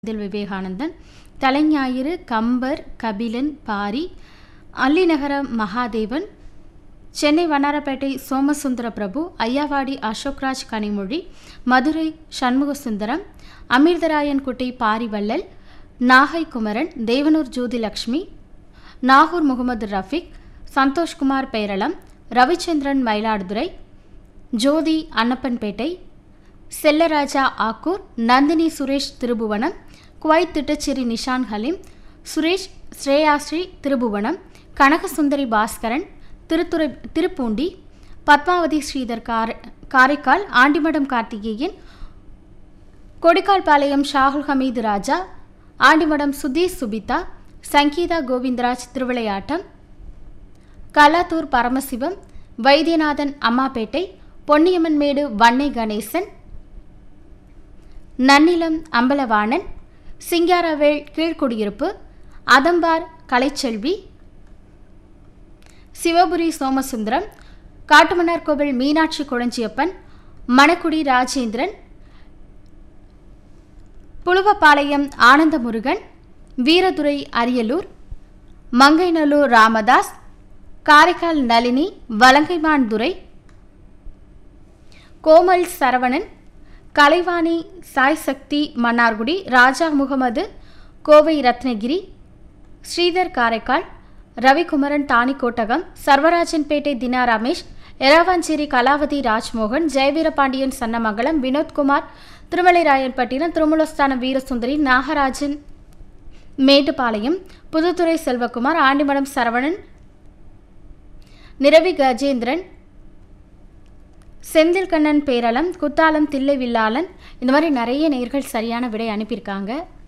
இதில் விவேகானந்தன் தலைஞாயிறு கம்பர் கபிலன் பாரி அல்லிநகர மகாதேவன் சென்னை வண்ணாரப்பேட்டை சோமசுந்தர பிரபு ஐயாவாடி அசோக்ராஜ் கனிமொழி மதுரை சண்முகசுந்தரம் அமிர்தராயன்குட்டி பாரிவள்ளல் நாகை குமரன் தேவனூர் ஜோதிலக்ஷ்மி நாகூர் முகமது ரஃபிக் சந்தோஷ்குமார் பேரளம் ரவிச்சந்திரன் மயிலாடுதுறை ஜோதி அன்னப்பன்பேட்டை செல்லராஜா ஆக்கூர் நந்தினி சுரேஷ் திருபுவனம் குவைத் திட்டச்சேரி நிஷான் ஹலீம் சுரேஷ் ஸ்ரேயாஸ்ரீ திருபுவனம் கனகசுந்தரி பாஸ்கரன் திருத்துறை திருப்பூண்டி பத்மாவதி ஸ்ரீதர் கார காரைக்கால் ஆண்டிமடம் கார்த்திகேயன் கொடிக்கால்பாளையம் ஷாகுல் ஹமீது ராஜா ஆண்டிமடம் சுதீஷ் சுபிதா சங்கீதா கோவிந்தராஜ் திருவிளையாட்டம் கலாத்தூர் பரமசிவம் வைத்தியநாதன் அம்மாப்பேட்டை பொன்னியம்மன்மேடு வன்னை கணேசன் நன்னிலம் அம்பலவாணன் சிங்காரவேள் கீழ்குடியிருப்பு அதம்பார் கலைச்செல்வி சிவபுரி சோமசுந்தரம் காட்டுமன்னார்கோவில் மீனாட்சி குழஞ்சியப்பன் மணக்குடி ராஜேந்திரன் புலுவப்பாளையம் ஆனந்தமுருகன் வீரதுரை அரியலூர் மங்கைநல்லூர் ராமதாஸ் காரைக்கால் நளினி வலங்கைமான் துரை கோமல் சரவணன் கலைவாணி சாய் சக்தி மன்னார்குடி ராஜா முகமது கோவை ரத்னகிரி ஸ்ரீதர் காரைக்கால் ரவிக்குமரன் தானிக்கோட்டகம் சர்வராஜன்பேட்டை தினா ரமேஷ் எராவாஞ்சேரி கலாவதி ராஜ்மோகன் ஜெயவீரபாண்டியன் சன்னமங்கலம் வினோத்குமார் திருமலைராயன்பட்டினம் திருமுலஸ்தானம் வீரசுந்தரி நாகராஜன் மேட்டுப்பாளையம் புதுத்துறை செல்வகுமார் ஆண்டிமடம் சரவணன் நிரவி கஜேந்திரன் செந்தில்கண்ணன் பேரளம் குத்தாலம் தில்லை வில்லாளன் இந்த மாதிரி நிறைய நேர்கள் சரியான விடை அனுப்பியிருக்காங்க